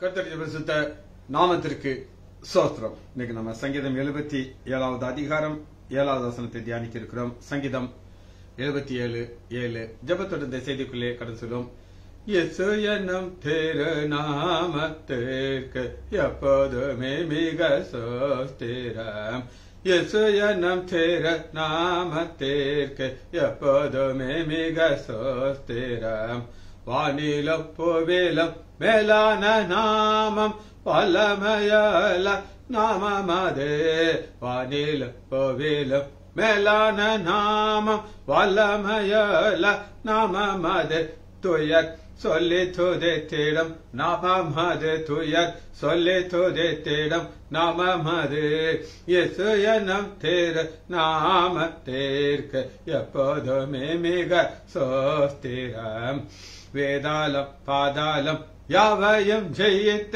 கர்த்தருடைய பரிசுத்த நாமத்திற்கு சோஸ்திரம் இன்னைக்கு நம்ம சங்கீதம் எழுபத்தி ஏழாவது அதிகாரம் ஏழாவது வசனத்தை தியானிக்க இருக்கிறோம் சங்கீதம் எழுபத்தி ஏழு ஏழு ஜபத்தோட இந்த செய்திக்குள்ளே கடந்து செல்லும் இயேசு என்னும் திருநாமத்திற்கு எப்போதுமே மிக சோஸ்திரம் இயேசு என்னும் திருநாமத்திற்கு எப்போதுமே மிக சோஸ்திரம் வானிலும் புவிலும் மேலான நாமம் வல்லமையல நாமமது வானிலும் புவிலும் மேலான நாமம் வல்லமையல நாமமது துயர் சொல்லி துதைத்திடும் நாமமது துயர் சொல்லி துதைத்திடும் நாமமது இயேசு எனும் திரு நாமத்திற்கு எப்போதுமே மிக சோஸ்திரம் வேதாளம் பாதாளம் யாவையும் ஜெயித்த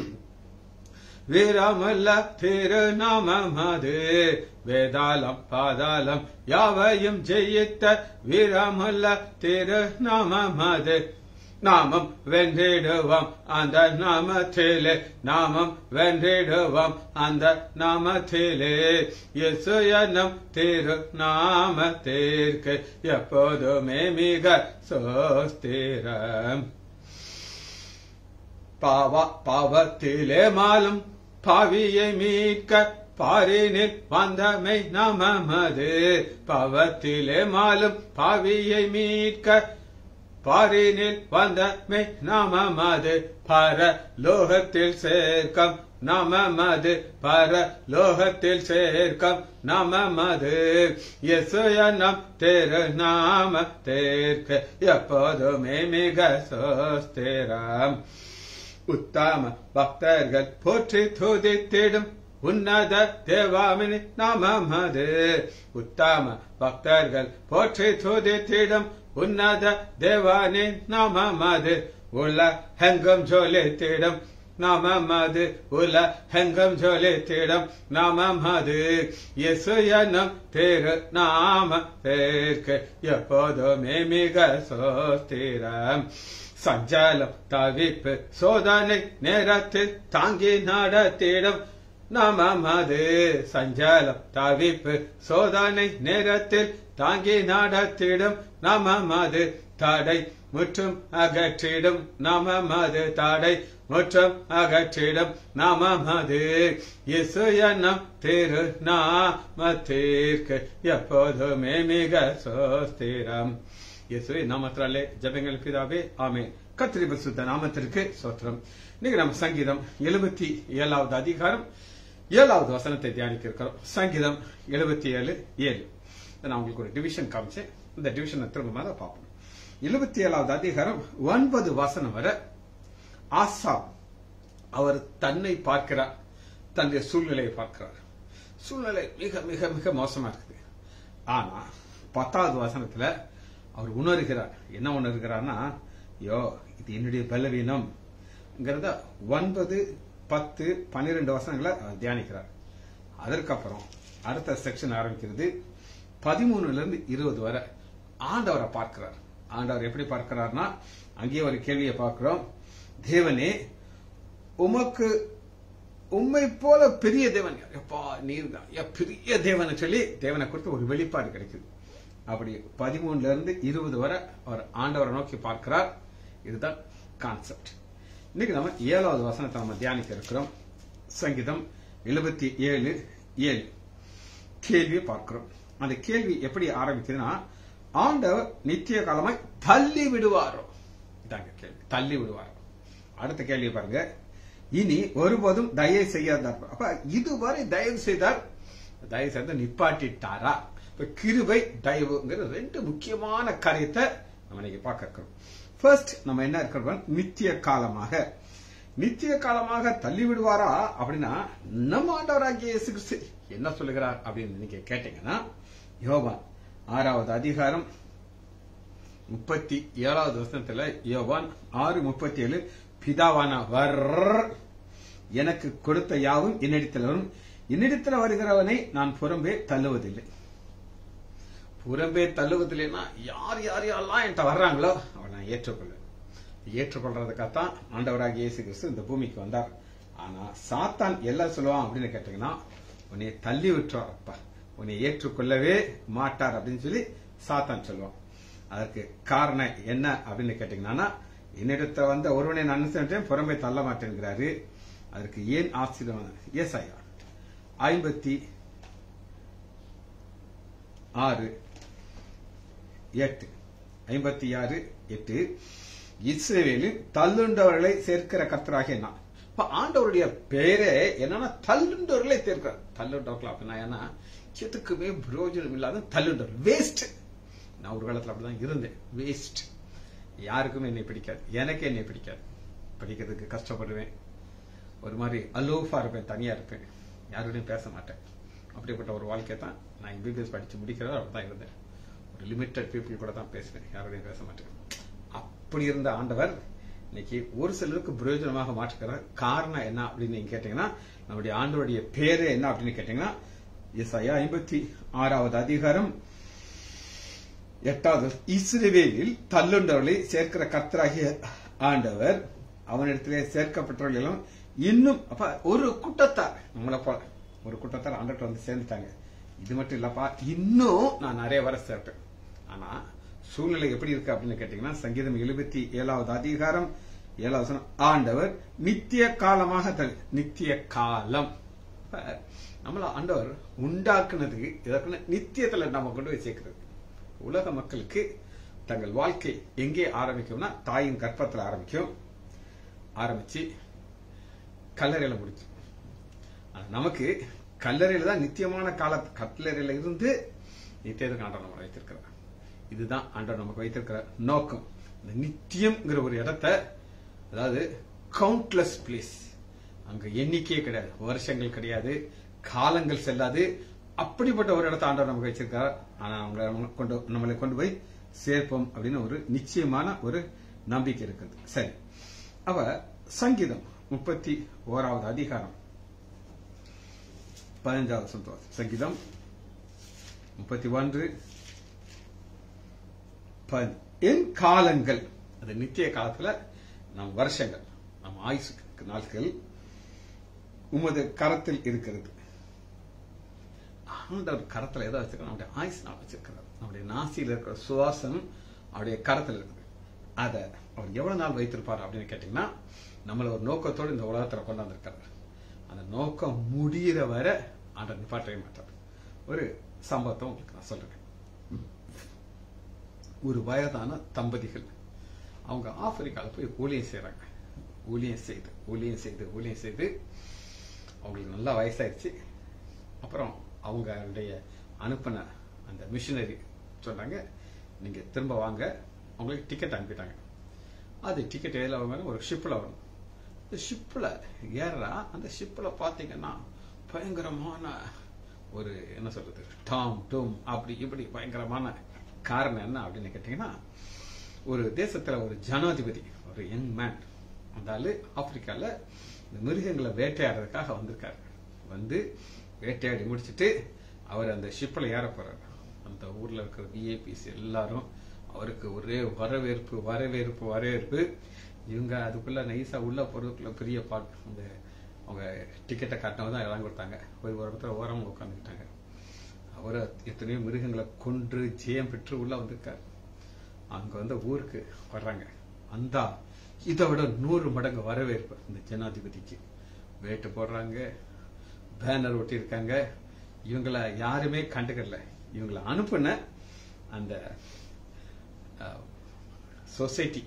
வீரமுள்ள திருநாமமது வேதாளம் பாதாளம் யாவையும் ஜெயித்த வீரமுள்ள திருநாமமது நாமம் வென்றிடுவோம் அந்த நாமத்திலே நாமம் வென்றிடுவோம் அந்த நாமத்திலே இயேசு என்னும் திரு நாமத்திற்கு எப்போதுமே மிக சோஸ்திரம் பாவ பாவத்திலே மாலும் பாவியை மீட்க பாரினில் வந்தமை நமமது பாவத்திலே மாலும் பாவியை மீட்க பாரினில் வந்தமை நமமது பர லோகத்தில் சேர்க்கம் நமமது பர லோகத்தில் சேர்க்கம் நமமது எசுயனம் திரு நாம தேர்க்க எப்போதுமே மிக சோஸ்திரம் உத்தம பக்தர்கள் போற்றி துதித்திடும் உன்னத தேவாமினி நாமமது உத்தம பக்தர்கள் போற்றி துதித்திடும் உன்னத தேவானி நாமமது உள்ள ஹெங்கம் ஜொலித்திடும் நாமமது உல ஹெங்கம் ஜொலித்திடும் நாமமது இயேசு எனும் திரு நாம தேர்க்கு எப்போதுமே மிக சோஸ்திரம் சஞ்சலம் தவிப்பு சோதனை நேரத்தில் தாங்கி நடத்திடும் நமமது சஞ்சலம் தவிப்பு சோதனை நேரத்தில் தாங்கி நடத்திடும் நமமது தடை முற்றும் அகற்றிடும் நமமது தடை முற்றும் அகற்றிடும் நமமது இசு என்னும் திரு நாமத்திற்கு எப்போதுமே மிக சோஸ்திரம் இயேசுவை நாமத்தினாலே ஜபங்கள் பிதாவே ஆமே கத்திரி பரிசுத்த நாமத்திற்கு சோத்திரம் இன்னைக்கு நம்ம சங்கீதம் எழுபத்தி ஏழாவது அதிகாரம் ஏழாவது வசனத்தை தியானிக்க இருக்கிறோம் சங்கீதம் எழுபத்தி ஏழு ஏழு நான் உங்களுக்கு ஒரு டிவிஷன் காமிச்சேன் இந்த டிவிஷனை திரும்ப மேல பார்ப்போம் எழுபத்தி ஏழாவது அதிகாரம் ஒன்பது வசனம் வரை ஆசா அவர் தன்னை பார்க்கிறார் தன்னுடைய சூழ்நிலையை பார்க்கிறார் சூழ்நிலை மிக மிக மிக மோசமா இருக்குது ஆனா பத்தாவது வசனத்துல அவர் உணர்கிறார் என்ன உணர்கிறார்னா யோ இது என்னுடைய பலவீனம்ங்கிறத ஒன்பது பத்து பன்னிரெண்டு வசனங்களை அவர் தியானிக்கிறார் அதற்கப்புறம் அடுத்த செக்ஷன் ஆரம்பிக்கிறது பதிமூணுல இருந்து இருபது வரை ஆண்டவரை பார்க்கிறார் ஆண்டவர் எப்படி பார்க்கிறார்னா அங்கேயே ஒரு கேள்வியை பார்க்கிறோம் தேவனே உமக்கு உண்மை போல பெரிய தேவன் எப்பா நீர் தான் பெரிய தேவனை சொல்லி தேவனை குறித்து ஒரு வெளிப்பாடு கிடைக்குது அப்படி பதிமூணுல இருந்து இருபது வரை அவர் ஆண்டவரை நோக்கி பார்க்கிறார் இதுதான் கான்செப்ட் இன்னைக்கு நம்ம ஏழாவது வசனத்தை நம்ம தியானிக்க இருக்கிறோம் சங்கீதம் எழுபத்தி ஏழு ஏழு கேள்வியை பார்க்கிறோம் அந்த கேள்வி எப்படி ஆரம்பிக்குதுன்னா ஆண்டவர் நித்திய காலமாய் தள்ளி விடுவாரோ இதாங்க கேள்வி தள்ளி விடுவாரோ அடுத்த கேள்வி பாருங்க இனி ஒருபோதும் தயவு செய்யாதார் அப்ப இதுவரை தயவு செய்தார் தயவு செய்து நிப்பாட்டிட்டாரா இப்ப கிருபை தயவுங்கிற ரெண்டு முக்கியமான காரியத்தை நம்ம இன்னைக்கு பார்க்க இருக்கிறோம் ஃபர்ஸ்ட் நம்ம என்ன இருக்கிறோம் நித்திய காலமாக நித்திய காலமாக தள்ளி விடுவாரா அப்படின்னா நம்ம ஆண்டவராகிய இயேசு கிறிஸ்து என்ன சொல்லுகிறார் அப்படின்னு நீங்க கேட்டீங்கன்னா யோவான் ஆறாவது அதிகாரம் முப்பத்தி ஏழாவது வருஷத்துல யோவான் ஆறு முப்பத்தி ஏழு பிதாவானவர் எனக்கு கொடுத்த யாவும் என்னிடத்தில் வரும் என்னிடத்தில் வருகிறவனை நான் புறம்பே தள்ளுவதில்லை புறம்பே தள்ளுவதில்லைன்னா யார் யார் யாரெல்லாம் என்கிட்ட வர்றாங்களோ அவனை நான் ஏற்றுக்கொள்ள ஏற்றுக்கொள்றதுக்காகத்தான் ஆண்டவராகிய இயேசு கிறிஸ்து இந்த பூமிக்கு வந்தார் ஆனா சாத்தான் எல்லாம் சொல்லுவான் அப்படின்னு கேட்டீங்கன்னா உன்னை தள்ளி விட்டுறாருப்பா உன்னை ஏற்றுக்கொள்ளவே மாட்டார் அப்படின்னு சொல்லி சாத்தான் சொல்லுவான் அதற்கு காரணம் என்ன அப்படின்னு கேட்டீங்கன்னா என்னிடத்த வந்த ஒருவனை நான் அனுசரித்தேன் புறம்பே தள்ள மாட்டேங்கிறாரு அதற்கு ஏன் ஆசீர்வாதம் எஸ் ஐயா ஐம்பத்தி ஆறு எட்டு ஐம்பத்தி ஆறு எட்டு இஸ்ரேலில் தள்ளுண்டவர்களை சேர்க்கிற கர்த்தராகிய நான் இப்ப ஆண்டவருடைய பேரே என்னன்னா தள்ளுண்டவர்களை சேர்க்கிற தள்ளுண்டவர்கள் அப்படின்னா ஏன்னா எதுக்குமே பிரயோஜனம் இல்லாத தள்ளுண்டவர் வேஸ்ட் நான் ஒரு காலத்துல அப்படிதான் இருந்தேன் வேஸ்ட் யாருக்குமே என்னை பிடிக்காது எனக்கே என்னை பிடிக்காது படிக்கிறதுக்கு கஷ்டப்படுவேன் ஒரு மாதிரி அலோஃபா இருப்பேன் தனியா இருப்பேன் யாரோடையும் பேச மாட்டேன் அப்படிப்பட்ட ஒரு வாழ்க்கை தான் நான் எம்பிபிஎஸ் படிச்சு முடிக்கிறதோ அப்படி தான் இருந்தேன் ஒரு லிமிட்டட் பீப்புள் கூட தான் பேசுவேன் யாரோடையும் பேச மாட்டேன் அப்படி இருந்த ஆண்டவர் இன்னைக்கு ஒரு சிலருக்கு பிரயோஜனமாக மாற்றுக்கிறார் காரணம் என்ன அப்படின்னு நீங்க கேட்டீங்கன்னா நம்முடைய ஆண்டவருடைய பேரு என்ன அப்படின்னு கேட்டீங்கன்னா எஸ்ஐயா ஐம்பத்தி ஆறாவது அதிகாரம் எட்டாவது இஸ்ரவேலில் தள்ளுண்டவர்களை சேர்க்கிற கர்த்தராகிய ஆண்டவர் அவனிடத்திலே சேர்க்கப்பட்டவர்களும் இன்னும் அப்ப ஒரு கூட்டத்தார் நம்மளை போல ஒரு கூட்டத்தார் ஆண்டவர் வந்து சேர்ந்துட்டாங்க இது மட்டும் இல்லப்பா இன்னும் நான் நிறைய வர சேர்ப்பேன் ஆனா சூழ்நிலை எப்படி இருக்கு அப்படின்னு கேட்டீங்கன்னா சங்கீதம் எழுபத்தி ஏழாவது அதிகாரம் ஏழாவது வசனம், ஆண்டவர் நித்திய காலமாக தரு நித்திய காலம் அப்ப நம்மள ஆண்டவர் உண்டாக்குனது இதற்கு நித்தியத்துல நம்ம கொண்டு போய் சேர்க்கிறது உலக மக்களுக்கு தங்கள் வாழ்க்கை எங்கே ஆரம்பிக்கும்னா தாயின் கர்ப்பத்தில் ஆரம்பிக்கும் ஆரம்பிச்சு கல்லறையில முடிச்சு ஆனா நமக்கு கல்லறையில தான் நித்தியமான கால கல்லறையில இருந்து நித்தியத்துக்கு ஆண்டவர் நம்ம வைத்திருக்கிறார் இதுதான் ஆண்டவர் நமக்கு வைத்திருக்கிற நோக்கம் இந்த நித்தியம்ங்கிற ஒரு இடத்த அதாவது கவுண்ட்லெஸ் பிளேஸ் அங்க எண்ணிக்கையே கிடையாது வருஷங்கள் கிடையாது காலங்கள் செல்லாது அப்படிப்பட்ட ஒரு இடத்த ஆண்டவர் நமக்கு வச்சிருக்காரு ஆனா அவங்க கொண்டு நம்மளை கொண்டு போய் சேர்ப்போம் அப்படின்னு ஒரு நிச்சயமான ஒரு நம்பிக்கை இருக்குது சரி அவ சங்கீதம் முப்பத்தி ஓராவது அதிகாரம் பதினஞ்சாவது சந்தோஷம் சங்கீதம் முப்பத்தி ஒன்று பதி- என் காலங்கள் அது நித்திய காலத்துல நம் வருஷங்கள் நம் ஆயுசு நாட்கள் உமது கரத்தில் இருக்கிறது ஆண்டவர் கரத்துல எதை வச்சிருக்காரு நம்முடைய ஆயுசு நாள் வச்சிருக்கிறார் நம்முடைய நாசியில் இருக்கிற சுவாசம் அவருடைய கரத்தில் இருக்குது அதை அவர் எவ்வளவு நாள் வைத்திருப்பார் அப்படின்னு கேட்டீங்கன்னா நம்மள ஒரு நோக்கத்தோடு இந்த உலகத்துல கொண்டாந்துருக்காரு அந்த நோக்கம் முடியிற வரை ஆண்டவர் நிப்பாட்டவே மாட்டார் ஒரு சம்பவத்தை உங்களுக்கு நான் சொல்றேன் ஒரு வயதான தம்பதிகள் அவங்க ஆப்பிரிக்கால போய் ஊழியம் செய்றாங்க ஊழியம் செய்து ஊழியம் செய்து ஊழியம் செய்து அவங்களுக்கு நல்லா வயசாயிருச்சு அப்புறம் அவங்களுடைய அனுப்பின அந்த மிஷினரி சொன்னாங்க நீங்க திரும்ப வாங்க அவங்களுக்கு டிக்கெட் அனுப்பிட்டாங்க அது டிக்கெட் எதில் வாங்க ஒரு ஷிப்பில் வரும் இந்த ஷிப்பில் ஏறா அந்த ஷிப்பில் பார்த்தீங்கன்னா பயங்கரமான ஒரு என்ன சொல்றது டாம் டூம் அப்படி இப்படி பயங்கரமான காரணம் என்ன அப்படின்னு கேட்டீங்கன்னா ஒரு தேசத்துல ஒரு ஜனாதிபதி ஒரு யங் மேன் அந்த ஆளு ஆப்பிரிக்கால இந்த மிருகங்களை வேட்டையாடுறதுக்காக வந்திருக்காரு வந்து வேட்டையாடி முடிச்சிட்டு அவர் அந்த ஷிப்பில் ஏற போறாரு அந்த ஊர்ல இருக்கிற விஐபிஸ் எல்லாரும் அவருக்கு ஒரே வரவேற்பு வரவேற்பு வரவேற்பு இவங்க அதுக்குள்ள நைஸா உள்ள போறதுக்குள்ள பெரிய பாட் அந்த அவங்க டிக்கெட்டை காட்டினவங்க தான் இடம் கொடுத்தாங்க போய் ஒரு இடத்துல ஓரமா உட்காந்துக்கிட்டாங்க அவரை எத்தனையோ மிருகங்களை கொன்று ஜெயம் பெற்று உள்ள வந்திருக்காரு அங்க வந்து ஊருக்கு வர்றாங்க அந்த இதை விட நூறு மடங்கு வரவேற்பு இந்த ஜனாதிபதிக்கு வேட்டு போடுறாங்க பேனர் ஒட்டியிருக்காங்க இவங்களை யாருமே கண்டுக்கல இவங்களை அனுப்புன அந்த சொசைட்டி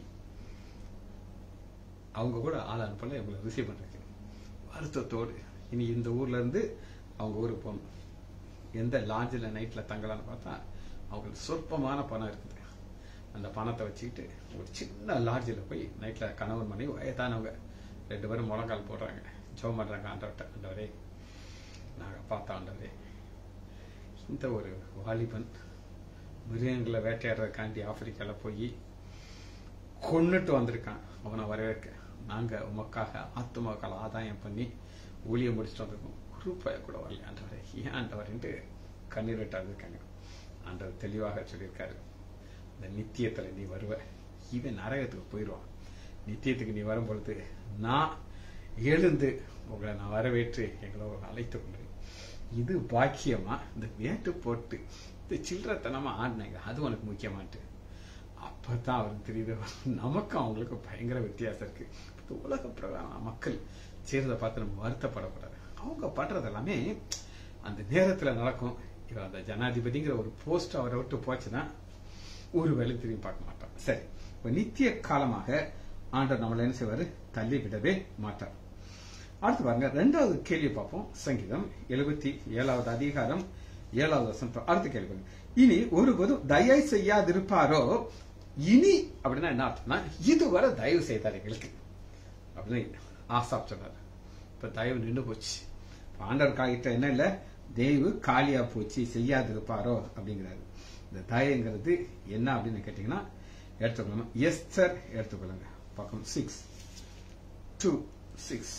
அவங்க கூட ஆள் அனுப்பல இவங்களை ரிசீவ் பண்றாங்க வருத்தத்தோடு இனி இந்த ஊர்ல இருந்து அவங்க ஊருக்கு போகணும் எந்த லாட்ஜில் நைட்ல தங்கலாம்னு பார்த்தா அவங்களுக்கு சொற்பமான பணம் இருக்குது அந்த பணத்தை வச்சுக்கிட்டு ஒரு சின்ன லாட்ஜில் போய் நைட்ல கணவன் மனைவி வயதானவங்க ரெண்டு பேரும் முழங்கால் போடுறாங்க ஜோம் பண்றாங்க ஆண்டவர்கிட்ட ஆண்டவரே நாங்க பார்த்த ஆண்டவரே இந்த ஒரு வாலிபன் மிருகங்களை வேட்டையாடுறதுக்காண்டி ஆப்பிரிக்கால போய் கொன்னுட்டு வந்திருக்கான் அவனை வரவேற்க நாங்க உமக்காக ஆத்துமாக்கால ஆதாயம் பண்ணி ஊழியம் முடிச்சுட்டு வந்திருக்கோம் ரூபாய கூட வரல ஆண்டவரே ஏன் ஆண்டவர்ன்ட்டு கண்ணீர் விட்டு இருக்காங்க ஆண்டவர் தெளிவாக சொல்லியிருக்காரு இந்த நித்தியத்துல நீ வருவ இவன் நரகத்துக்கு போயிடுவான் நித்தியத்துக்கு நீ வரும் பொழுது நான் எழுந்து உங்களை நான் வரவேற்று எங்களை அழைத்துக் கொள்றேன் இது பாக்கியமா இந்த வேட்டு போட்டு இந்த சில்லறத்தனமா ஆடினாங்க அது உனக்கு முக்கியமாட்டு அப்பதான் அவருக்கு தெரியுது நமக்கும் அவங்களுக்கும் பயங்கர வித்தியாசம் இருக்கு இந்த உலக பிரகாரம் மக்கள் செய்யறதை பார்த்து நம்ம வருத்தப்படக்கூடாது அவங்க பண்றது எல்லாமே அந்த நேரத்துல நடக்கும் இவர் அந்த ஜனாதிபதிங்கிற ஒரு போஸ்ட் அவரை விட்டு போச்சுன்னா ஒரு வேலை திரும்பி பார்க்க மாட்டான் சரி இப்ப நித்திய காலமாக ஆண்டவர் நம்மளை என்ன செய்வாரு தள்ளி விடவே மாட்டார் அடுத்து பாருங்க ரெண்டாவது கேள்வி பார்ப்போம் சங்கீதம் எழுபத்தி ஏழாவது அதிகாரம் ஏழாவது வசனம் அடுத்த கேள்வி பாருங்க. இனி ஒருபோதும் தயை செய்யாதிருப்பாரோ இனி அப்படின்னா என்ன அர்த்தம்னா இதுவரை தயவு செய்தார் எங்களுக்கு அப்படின்னு ஆசாப் சொன்னார் இப்ப தயவு நின்று போச்சு இப்ப ஆண்டவர் காகிட்ட என்ன இல்ல தெய்வு காலியா போச்சு செய்யாதிருப்பாரோ அப்படிங்கிறாரு இந்த தயங்கிறது என்ன அப்படின்னு கேட்டீங்கன்னா எடுத்துக்கணும் எஸ்தர் எடுத்துக்கொள்ளுங்க பக்கம் six two six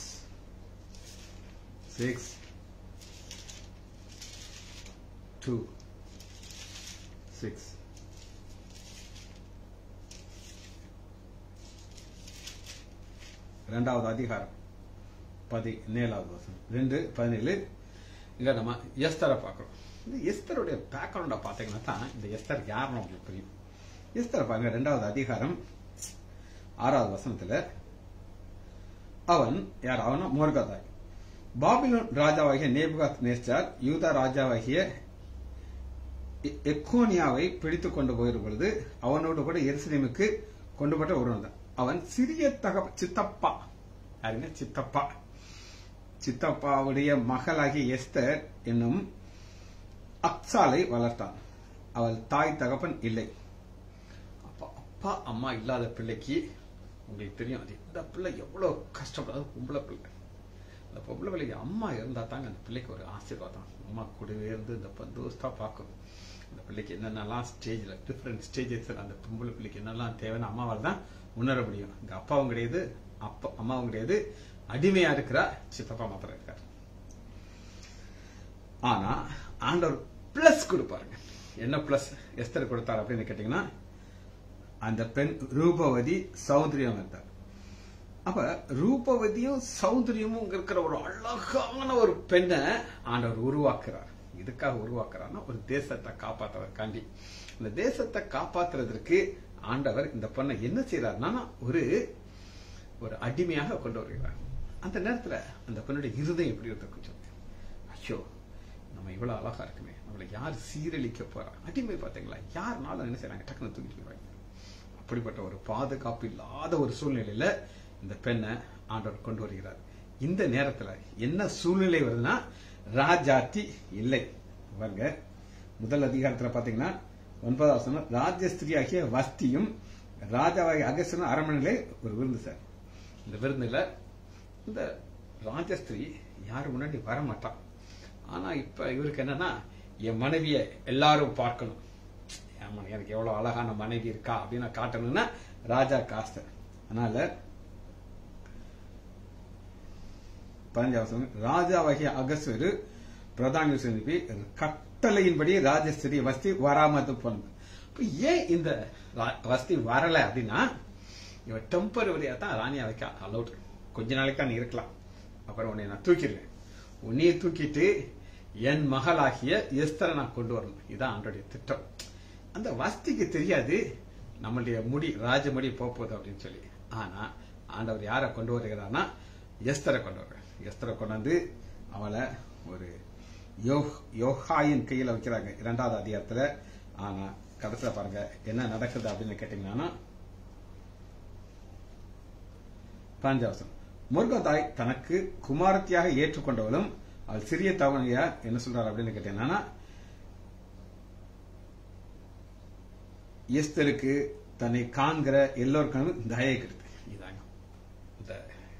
six two six இரண்டாவது அதிகாரம் பதினேழாவது வசனம் ரெண்டு பதினேழு இங்க நம்ம எஸ்தரை பார்க்கிறோம் இந்த எஸ்தருடைய பேக்ரவுண்ட பாத்தீங்கன்னா தான் இந்த எஸ்தர் யாருன்னு உங்களுக்கு புரியும் எஸ்தரை பாருங்க ரெண்டாவது அதிகாரம் ஆறாவது வசனத்துல அவன் யார் அவனா மோர்கதாய் பாபிலோன் ராஜாவாகிய நேபுகாத் நேஸ்டார் யூதா ராஜாவாகிய எ- எக்கோனியாவை பிடித்துக் கொண்டு போகிற பொழுது அவனோடு கூட எருசலேமுக்கு கொண்டு போட்ட ஒருவன் தான் அவன் சிறிய தக சித்தப்பா யாருங்க சித்தப்பா சித்தப்பாவுடைய மகளாகிய எஸ்தர் என்னும் அக்சாலை வளர்த்தான் அவள் தாய் தகப்பன் இல்லை அப்பா அப்பா அம்மா இல்லாத பிள்ளைக்கு உங்களுக்கு தெரியும் அது இந்த பிள்ளை எவ்வளவு கஷ்டப்படாது பொம்பளை பிள்ளை அந்த பொம்பளை பிள்ளைக்கு அம்மா இருந்தா தாங்க அந்த பிள்ளைக்கு ஒரு ஆசீர்வாதம் அம்மா கூடவே இருந்து இந்த பந்தோஸ்தா பார்க்கும் அந்த பிள்ளைக்கு என்னென்னலாம் ஸ்டேஜ்ல டிஃப்ரெண்ட் ஸ்டேஜஸ் அந்த பொம்பளை பிள்ளைக்கு என்னெல்லாம் தேவைன்னு அம்மாவால் தான் உணர முடியும் இங்க அப்பாவும் கிடையாது அப்பா அம்மாவும் கிடையாது அடிமையா இருக்கிற சித்தப்பா மாத்திரம் இருக்காரு ஆனா ஆண்டவர் பிளஸ் கொடுப்பாருங்க என்ன பிளஸ் எஸ்தர் கொடுத்தார் அப்படின்னு கேட்டீங்கன்னா அந்த பெண் ரூபவதி சௌந்தரியம் இருந்தார் அப்ப ரூபவதியும் சௌந்தரியமும் இருக்கிற ஒரு அழகான ஒரு பெண்ணை ஆண்டவர் உருவாக்குறார் இதுக்காக உருவாக்குறார்னா ஒரு தேசத்தை காப்பாத்துறதுக்காண்டி இந்த தேசத்தை காப்பாத்துறதற்கு ஆண்டவர் இந்த பெண்ணை என்ன செய்யறாருன்னா ஒரு ஒரு அடிமையாக கொண்டு வருகிறார் அந்த நேரத்துல அந்த பெண்ணுடைய இருதயம் எப்படி இருந்திருக்கும் சொல்லுங்க ஐயோ நம்ம இவ்வளவு அழகா இருக்குமே நம்மளை யார் சீரழிக்க போறா அடிமை பாத்தீங்களா யாருனாலும் என்ன செய்றாங்க டக்குன்னு தூக்கிட்டு போயிடுவாங்க அப்படிப்பட்ட ஒரு பாதுகாப்பு இல்லாத ஒரு சூழ்நிலையில இந்த பெண்ணை ஆண்டவர் கொண்டு வருகிறார் இந்த நேரத்துல என்ன சூழ்நிலை வருதுன்னா ராஜாத்தி இல்லை பாருங்க முதல் அதிகாரத்துல பாத்தீங்கன்னா ஒன்பதாவது வசனம் ராஜஸ்திரியாகிய வஸ்தியும் ராஜாவாகிய அகசனும் அரண்மனையிலே ஒரு விருந்து சார் இந்த விருந்துல இந்த ராஜஸ்திரி யாரு முன்னாடி வர மாட்டான் ஆனா இப்ப இவருக்கு என்னன்னா என் மனைவிய எல்லாரும் பார்க்கணும் ஆமா எனக்கு எவ்வளவு அழகான மனைவி இருக்கா அப்படின்னு காட்டணும்னா ராஜா காசு அதனால பதினஞ்சாவது ராஜாவாகிய அகஸ்வரு பிரதான அனுப்பி கட்டளையின்படி ராஜஸ்திரி வஸ்தி வராமது போனது இப்ப ஏன் இந்த ரா- வஸ்தி வரல அப்படின்னா இவ டெம்பரவரியா தான் ராணியா வைக்க அலௌட் கொஞ்ச நாளைக்கா நீ இருக்கலாம் அப்புறம் உன்னை நான் தூக்கிடுவேன் உன்னைய தூக்கிட்டு என் மகளாகிய எஸ்தரை நான் கொண்டு வரணும் இதான் ஆண்டோடைய திட்டம் அந்த வஸ்திக்கு தெரியாது நம்மளுடைய முடி ராஜமுடி போக போகுது அப்படின்னு சொல்லி ஆனா ஆண்டவர் யாரை கொண்டு வருகிறார்னா எஸ்தரை கொண்டு வர்றார் எஸ்தரை கொண்டு வந்து அவளை ஒரு யோக் யோகாயின் கையில வைக்கிறாங்க இரண்டாவது அதிகாரத்துல ஆனா கடைசியில பாருங்க என்ன நடக்குது அப்படின்னு கேட்டீங்கன்னா பாஞ்சாவசம் முருகதாய் தனக்கு குமாரத்தியாக ஏற்றுக்கொண்டவளும் அவள் சிறிய தவணையா என்ன சொல்றாரு அப்படின்னு கேட்டீங்கன்னா எஸ்தருக்கு தன்னை காண்கிற எல்லோருக்கும் தயை கிடைத்து இதாங்க இந்த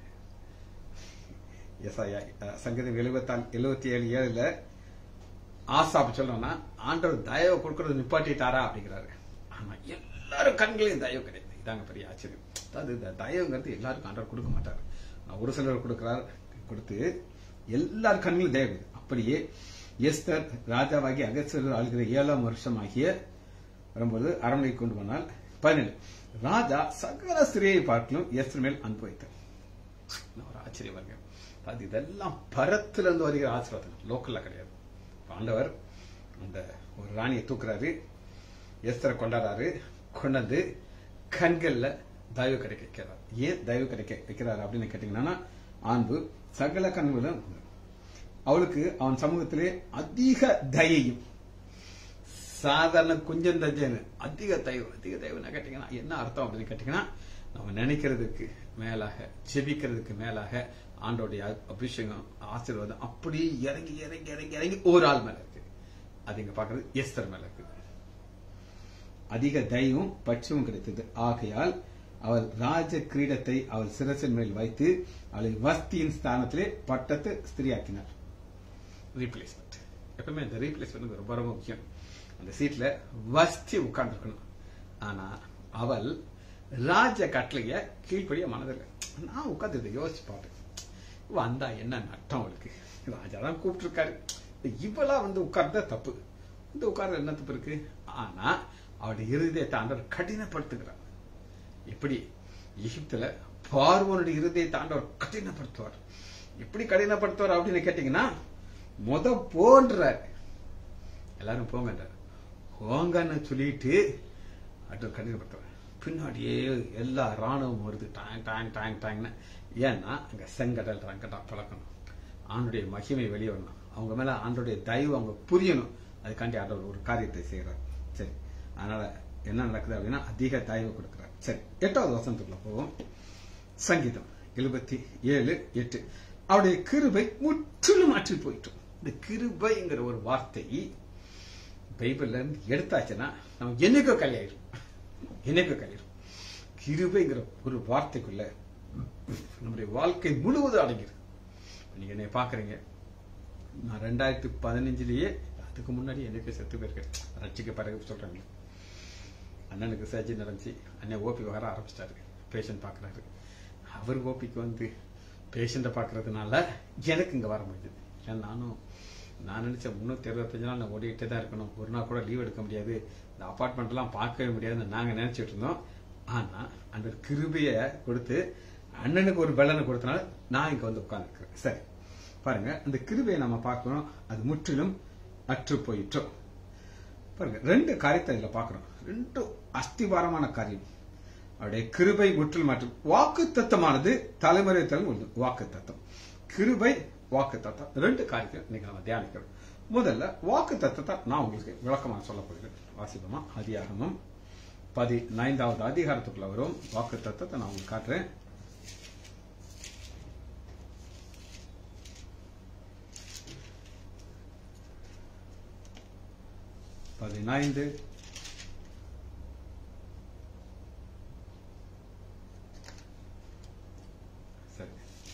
எஸ்ஐயா சங்கீதம் எழுபத்தால் எழுபத்தி ஏழு ஏழுல ஆசாப் சொல்லணும்னா ஆண்டவர் தயவை கொடுக்கறது நிப்பாட்டிட்டாரா அப்படிங்கிறாரு ஆனா எல்லாரும் கண்களையும் தயவு கிடையாது இதாங்க பெரிய ஆச்சரியம் அதாவது இந்த தயவுங்கிறது எல்லாருக்கும் ஆண்டவர் கொடுக்க மாட்டார் ஆனா ஒரு சிலர் கொடுக்கிறார் கொடுத்து எல்லார் கண்களும் தயவு கிடையாது. அப்படியே எஸ்தர் ராஜாவாகி அகஸ்தர் ஆளுகிற ஏழாம் வருஷம் ஆகிய வரும்போது அரண்மனைக்கு கொண்டு போனால் பதினேழு ராஜா சகல ஸ்திரியை பார்க்கலும் எஸ்தர் மேல் அன்பு வைத்தார் நான் ஒரு ஆச்சரியம் வருங்க அது இதெல்லாம் பரத்துல இருந்து வருகிற ஆசீர்வாதம் லோக்கல்ல கிடையாது ஆண்டவர் அந்த ஒரு ராணியை தூக்குறாரு எஸ்தரை கொண்டாடுறாரு கொண்டு வந்து கண்கள்ல தயவு கிடைக்க வைக்கிறார் ஏன் தயவு கிடைக்க வைக்கிறாரு அப்படின்னு கேட்டீங்கன்னா அன்பு சகல கண்களும் அவளுக்கு அவன் சமூகத்திலே அதிக தயையும் சாதாரண கொஞ்சம் தஜன்னு அதிக தயவு அதிக தயவுன்னு கேட்டீங்கன்னா என்ன அர்த்தம் அப்படின்னு கேட்டீங்கன்னா நம்ம நினைக்கிறதுக்கு மேலாக ஜெபிக்கிறதுக்கு மேலாக ஆண்டோடைய அபிஷேகம் ஆசீர்வாதம் அப்படியே இறங்கி இறங்கி இறங்கி இறங்கி ஒரு ஆள் மேல இருக்கு அது இங்க பாக்குறது எஸ்தர் மேல இருக்கு அதிக தயவும் பட்சமும் கிடைத்தது ஆகையால் அவள் ராஜ கிரீடத்தை அவள் சிரசின் மேல் வைத்து அவளை வஸ்தியின் ஸ்தானத்திலே பட்டத்து ஸ்திரியாக்கினார் ரீப்ளேஸ்மெண்ட் எப்பவுமே அந்த ரீப்ளேஸ்மெண்ட் ரொம்ப ரொம்ப முக்கியம் அந்த சீட்ல வஸ்தி உட்கார்ந்துருக்கணும் ஆனா அவள் ராஜ கட்டளைய கீழ்ப்படிய மனதில்லை நான் உட்கார்ந்து இதை யோசிச்சு பார்த்தேன் வந்தா என்ன நட்டம் அவளுக்கு ராஜா தான் கூப்பிட்டுருக்காரு இவளா வந்து உட்கார்ந்த தப்பு இந்த உட்கார்ந்த என்ன தப்பு இருக்கு ஆனா அவளுடைய இருதயத்தை ஆண்டவர் கடினப்படுத்துகிறார் எப்படி எகிப்துல பார்வனுடைய இருதயத்தை ஆண்டவர் கடினப்படுத்துவார் எப்படி கடினப்படுத்துவார் அப்படின்னு கேட்டீங்கன்னா முத போன்றார் எல்லாரும் போங்கன்றார் போங்கன்னு சொல்லிட்டு ஆண்டவர் கடினப்படுத்துவார் பின்னாடியே எல்லா ராணுவம் வருது டாங் டாங் டாங் டாங்னு ஏன்னா அங்க செங்கடல் ரங்கடா பழக்கணும் ஆண்டுடைய மகிமை வெளியே வரணும் அவங்க மேல ஆண்டுடைய தயவு அவங்க புரியணும் அதுக்காண்டி ஆண்டவர் ஒரு காரியத்தை செய்யறார் சரி அதனால என்ன நடக்குது அப்படின்னா அதிக தயவு கொடுக்கிறார் சரி எட்டாவது வசனத்துக்குள்ள போவோம் சங்கீதம் எழுபத்தி ஏழு எட்டு அவருடைய கிருபை முற்றிலும் மாற்றி போயிட்டோம் இந்த கிருபைங்கிற ஒரு வார்த்தை பைபிள்ல இருந்து எடுத்தாச்சுன்னா நம்ம என்னைக்கோ கல்யாயிரும் என்னைக்கோ கல்யாயிரும் கிருபைங்கிற ஒரு வார்த்தைக்குள்ள நம்முடைய வாழ்க்கை முழுவதும் அடங்கிருக்கு நீங்க என்னை பாக்குறீங்க நான் ரெண்டாயிரத்தி பதினஞ்சுலயே அதுக்கு முன்னாடி எனக்கு செத்து போயிருக்கேன் ரட்சிக்க பிறகு சொல்றாங்க அண்ணனுக்கு சர்ஜரி நடந்துச்சு அண்ணன் ஓபி வர ஆரம்பிச்சிட்டாரு பேஷண்ட் பாக்குறாரு அவர் ஓபிக்கு வந்து பேஷண்ட்டை பாக்குறதுனால எனக்கு இங்க வர முடியுது ஏன்னா நானும் நான் நினைச்சேன் முன்னூத்தி அறுபத்தஞ்சு நாள் நான் ஓடிக்கிட்டே தான் இருக்கணும் ஒரு நாள் கூட லீவ் எடுக்க முடியாது இந்த அபார்ட்மெண்ட் எல்லாம் பார்க்கவே முடியாதுன்னு நாங்க நினைச்சிட்டு இருந்தோம் ஆனா அந்த கிருபைய கொடுத்து அண்ணனுக்கு ஒரு பலனை கொடுத்தனால நான் இங்க வந்து உட்கார்ந்துருக்கிறேன் சரி பாருங்க அந்த கிருபையை நம்ம பார்க்கணும் அது முற்றிலும் அற்று போயிட்டோம் பாருங்க ரெண்டு காரியத்தை இதுல பார்க்கிறோம் ரெண்டு அஸ்திவாரமான காரியம் அவருடைய கிருபை முற்றிலும் மாற்றும் வாக்கு தத்தமானது தலைமுறை தலைமுறை வாக்கு தத்தம் கிருபை வாக்கு தத்தம் ரெண்டு காரியத்தை இன்னைக்கு நம்ம தியானிக்கிறோம் முதல்ல வாக்கு தத்தத்தை நான் உங்களுக்கு விளக்கமா சொல்ல போகிறேன் வாசிப்போமா அதிகாரமும் பதினைந்தாவது அதிகாரத்துக்குள்ள வரும் வாக்கு தத்தத்தை நான் உங்களுக்கு காட்டுறேன் பதினைந்து சரி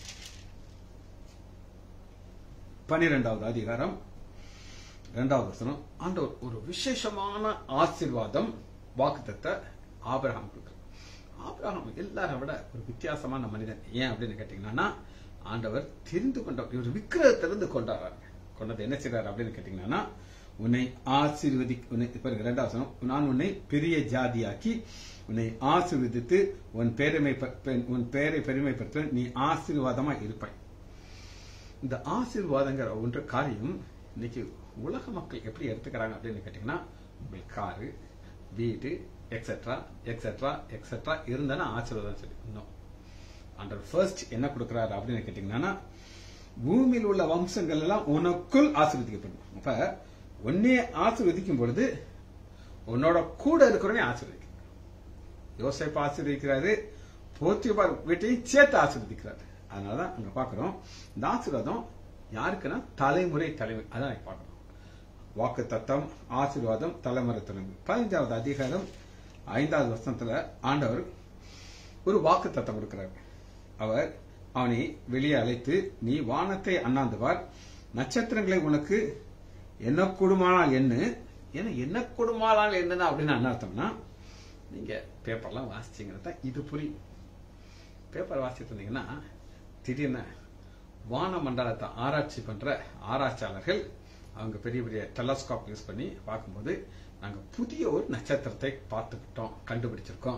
பனிரெண்டாவது அதிகாரம் இரண்டாவது வசனம் ஆண்டவர் ஒரு விசேஷமான ஆசீர்வாதம் வாக்குத்தத்தை ஆபிரகாம் கொடுக்கிறார் ஆபிரகாம் எல்லாரை விட ஒரு வித்தியாசமான மனிதன் ஏன் அப்படின்னு கேட்டீங்கன்னா ஆண்டவர் தெரிந்து கொண்ட இவர் விக்கிரகத்திலிருந்து கொண்டாடுறாரு கொண்டது என்ன செய்றாரு அப்படின்னு கேட்டீங்கன்னா உன்னை ஆசீர்வதி உன்னை பாருங்க இரண்டாவது வசனம் நான் உன்னை பெரிய ஜாதியாக்கி உன்னை ஆசீர்வதித்து உன் பெருமை உன் பெயரை பெருமைப்படுத்த நீ ஆசீர்வாதமா இருப்பாய் இந்த ஆசீர்வாதங்கிற ஒன்று காரியம் இன்னைக்கு உலக மக்கள் எப்படி எடுத்துக்கிறாங்க அப்படின்னு கேட்டீங்கன்னா உங்களுக்கு காரு வீடு எக்ஸெட்ரா எக்ஸெட்ரா எக்ஸெட்ரா இருந்தாலும் ஆசீர்வாதம் சொல்லி இன்னும் அண்டர் ஃபர்ஸ்ட் என்ன கொடுக்கிறாரு அப்படின்னு கேட்டீங்கன்னா பூமியில் உள்ள வம்சங்கள் எல்லாம் உனக்குள் ஆசீர்வதிக்கப்படும் அப்ப உன்னே ஆசீர்வதிக்கும் பொழுது உன்னோட கூட இருக்கிறவனே ஆசீர்வதிக்கிறார் யோசிப்ப ஆசீர்வதிக்கிறாரு போத்தியபார் வீட்டையும் சேர்த்து ஆசீர்வதிக்கிறாரு அதனாலதான் அங்க பாக்குறோம் இந்த ஆசீர்வாதம் யாருக்குன்னா தலைமுறை தலைமை அதான் பாக்குறோம் வாக்கு தத்தம் ஆசீர்வாதம் தலைமுறை தலைமை பதினஞ்சாவது அதிகாரம் ஐந்தாவது வருஷத்துல ஆண்டவர் ஒரு வாக்கு தத்தம் கொடுக்கிறார் அவர் அவனை வெளியே அழைத்து நீ வானத்தை அண்ணாந்துவார் நட்சத்திரங்களை உனக்கு என்ன கொடுமானால் என்ன ஏன்னா என்ன கொடுமானால் என்னன்னா அப்படின்னு என்ன அர்த்தம்னா நீங்க பேப்பர்லாம் வாசிச்சீங்கன்னா இது புரியும் பேப்பர் வாசிட்டு இருந்தீங்கன்னா திடீர்னு வான மண்டலத்தை ஆராய்ச்சி பண்ற ஆராய்ச்சியாளர்கள் அவங்க பெரிய பெரிய டெலஸ்கோப் யூஸ் பண்ணி பார்க்கும்போது நாங்க புதிய ஒரு நட்சத்திரத்தை பார்த்துக்கிட்டோம் கண்டுபிடிச்சிருக்கோம்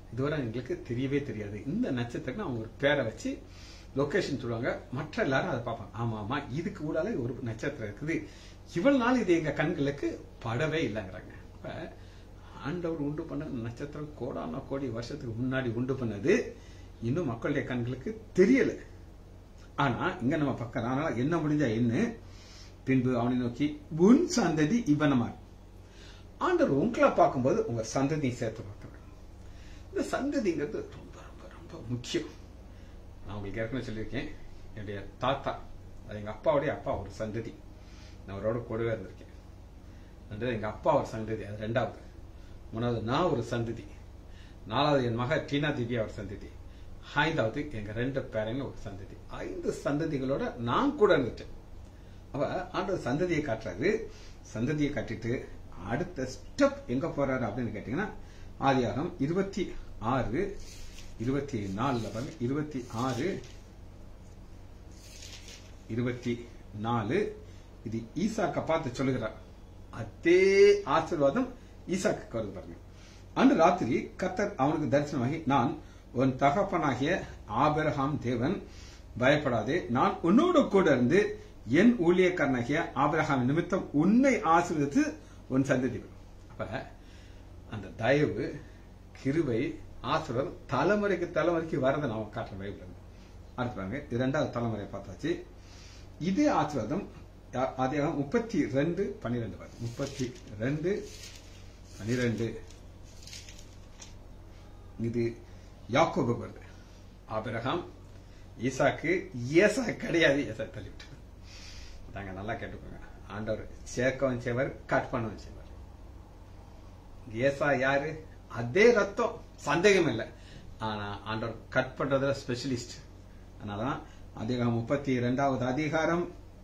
இதுவரை எங்களுக்கு தெரியவே தெரியாது இந்த நட்சத்திரம் அவங்க ஒரு பேரை வச்சு லொகேஷன் சொல்லுவாங்க மற்ற எல்லாரும் அதை பார்ப்பாங்க ஆமா ஆமா இதுக்கு ஊடால ஒரு நட்சத்திரம் இருக்குது இவ்வளவு நாள் இது எங்க கண்களுக்கு படவே இல்லைங்கிறாங்க அப்ப ஆண்டவர் உண்டு பண்ண நட்சத்திரம் கோடான கோடி வருஷத்துக்கு முன்னாடி உண்டு பண்ணது இன்னும் மக்களுடைய கண்களுக்கு தெரியல ஆனா இங்க நம்ம பக்கம் அதனால என்ன முடிஞ்சா என்ன பின்பு அவனை நோக்கி உன் சந்ததி இவனமா ஆண்டவர் உங்களை பார்க்கும்போது உங்க சந்ததியை சேர்த்து பார்க்கறாங்க இந்த சந்ததிங்கிறது ரொம்ப ரொம்ப ரொம்ப முக்கியம் நான் உங்களுக்கு ஏற்கனவே சொல்லியிருக்கேன் என்னுடைய தாத்தா அது எங்க அப்பாவுடைய அப்பா ஒரு சந்ததி நான் அவரோட கூடவே இருந்திருக்கேன் ரெண்டாவது எங்க அப்பா ஒரு சந்ததி அது ரெண்டாவது மூணாவது நான் ஒரு சந்ததி நாலாவது என் மக டீனா திவ்யா ஒரு சந்ததி ஐந்தாவது எங்க ரெண்டு பேரங்க ஒரு சந்ததி ஐந்து சந்ததிகளோட நான் கூட இருந்துட்டேன் அவ ஆண்டவர் சந்ததியை காட்டுறாரு சந்ததியை காட்டிட்டு அடுத்த ஸ்டெப் எங்க போறாரு அப்படின்னு கேட்டீங்கன்னா ஆதியாகம் இருபத்தி ஆறு இருபத்தி நாலுல பாருங்க இருபத்தி ஆறு இருபத்தி நாலு இது ஈசாக்க பார்த்து சொல்லுகிறார் அதே ஆசீர்வாதம் ஈசாக்கு வருது பாருங்க அன்று ராத்திரி கத்தர் அவனுக்கு தரிசனமாகி நான் உன் தகப்பனாகிய ஆபிரகாம் தேவன் பயப்படாதே நான் உன்னோடு கூட இருந்து என் ஊழியக்காரனாகிய ஆபிரகாம் நிமித்தம் உன்னை ஆசீர்வதித்து உன் சந்ததி வரும். அப்ப அந்த தயவு கிருபை ஆசீர்வாதம் தலைமுறைக்கு தலைமுறைக்கு வரதை நான் காட்டுறேன் பைபிள் இருந்து. அடுத்து பாருங்க இது ரெண்டாவது தலைமுறையை பார்த்தாச்சு இதே ஆசீர்வாதம் அதே முப்பத்தி ரெண்டு பன்னிரெண்டு பாருங்க முப்பத்தி ரெண்டு பன்னிரெண்டு இது யாக்கோபுக்கு வருது ஆபிரகாம் ஈசாக்கு ஏசா கிடையாது ஏசா தள்ளிவிட்டு தாங்க நல்லா கேட்டுக்கோங்க ஆண்டவர் சேர்க்கவும் செய்வார் கட் பண்ணவும் செய்வார் ஏசா யாரு அதே ரத்தம் சந்தேகம் இல்லை ஆனா ஆண்டவர் கட் பண்றதுல ஸ்பெஷலிஸ்ட் அதனாலதான் அதிகாரம் முப்பத்தி இரண்டாவது அதிகாரம்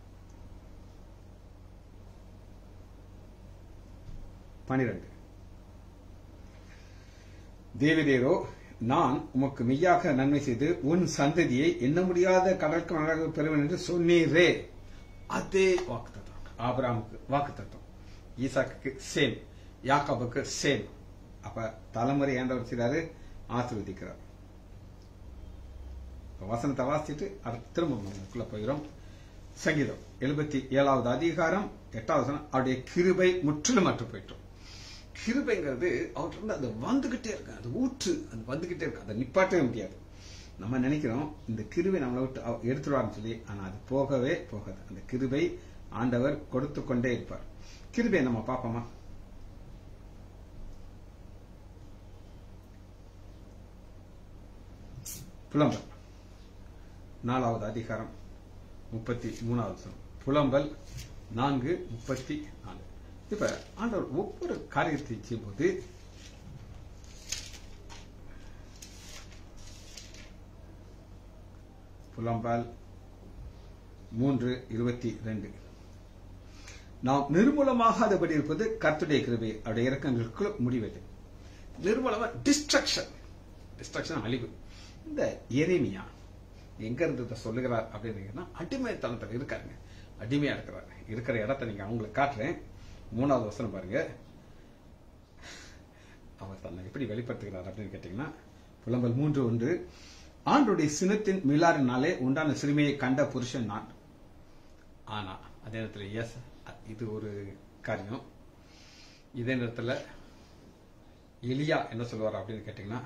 பனிரெண்டு தேவதேரோ நான் உமக்கு மெய்யாக நன்மை செய்து உன் சந்ததியை எண்ண முடியாத கடற்கு மகளாக பெறுவேன் என்று சொன்னீரே அதே வாக்கு தத்துவம் ஆபிராமுக்கு வாக்கு தத்துவம் ஈசாக்கு சேம் யாக்காபுக்கு சேம் அப்ப தலைமுறை ஏண்டவர் செய்றாரு ஆசீர்வதிக்கிறார் இப்ப வசனத்தை வாசிச்சுட்டு அடுத்து திரும்ப நமக்குள்ள போகிறோம் சங்கீதம் எழுபத்தி ஏழாவது அதிகாரம் எட்டாவது வசனம் அவருடைய கிருபை முற்றிலும் அற்று போயிட்டோம் கிருபைங்கிறது அவர்கிட்ட இருந்து அது வந்துகிட்டே இருக்கு அது ஊற்று அது வந்துகிட்டே இருக்கு அதை நிப்பாட்டவே முடியாது நம்ம நினைக்கிறோம் இந்த கிருபை நம்மளை விட்டு அவ- எடுத்துருவாருன்னு சொல்லி ஆனா அது போகவே போகாது அந்த கிருபை ஆண்டவர் கொடுத்து கொண்டே இருப்பார் கிருபை நம்ம பார்ப்போமா புலம்பல் நாலாவது அதிகாரம் முப்பத்தி மூணாவது வசனம். புலம்பல் நான்கு முப்பத்தி நாலு இப்ப ஆண்டவர் ஒவ்வொரு காரியத்தை செய்யும்போது புலம்பல் மூன்று இருபத்தி ரெண்டு நாம் நிர்மூலமாகாதபடி இருப்பது கர்த்துடைய கிருபை அவருடைய இறக்கங்களுக்குள் முடிவது நிர்மூலமா டிஸ்ட்ரக்ஷன் டிஸ்ட்ரக்ஷன் அழிவு இந்த எரேமியா எங்க இருந்து இதை சொல்லுகிறார் அப்படின்னு அடிமைத்தனத்தில் இருக்காருங்க அடிமையா இருக்கிறார் இருக்கிற இடத்த நீங்க அவங்களுக்கு காட்டுறேன் மூணாவது வசனம் பாருங்க அவர் தன்னை எப்படி வெளிப்படுத்துகிறார் அப்படின்னு கேட்டீங்கன்னா புலம்பல் மூன்று ஒன்று ஆண்டுடைய சினத்தின் மிலாரினாலே உண்டான சிறுமியை கண்ட புருஷன் நான் ஆனா அதே நேரத்தில் எஸ் இது ஒரு காரியம் இதே நேரத்தில் எலியா என்ன சொல்லுவார் அப்படின்னு கேட்டீங்கன்னா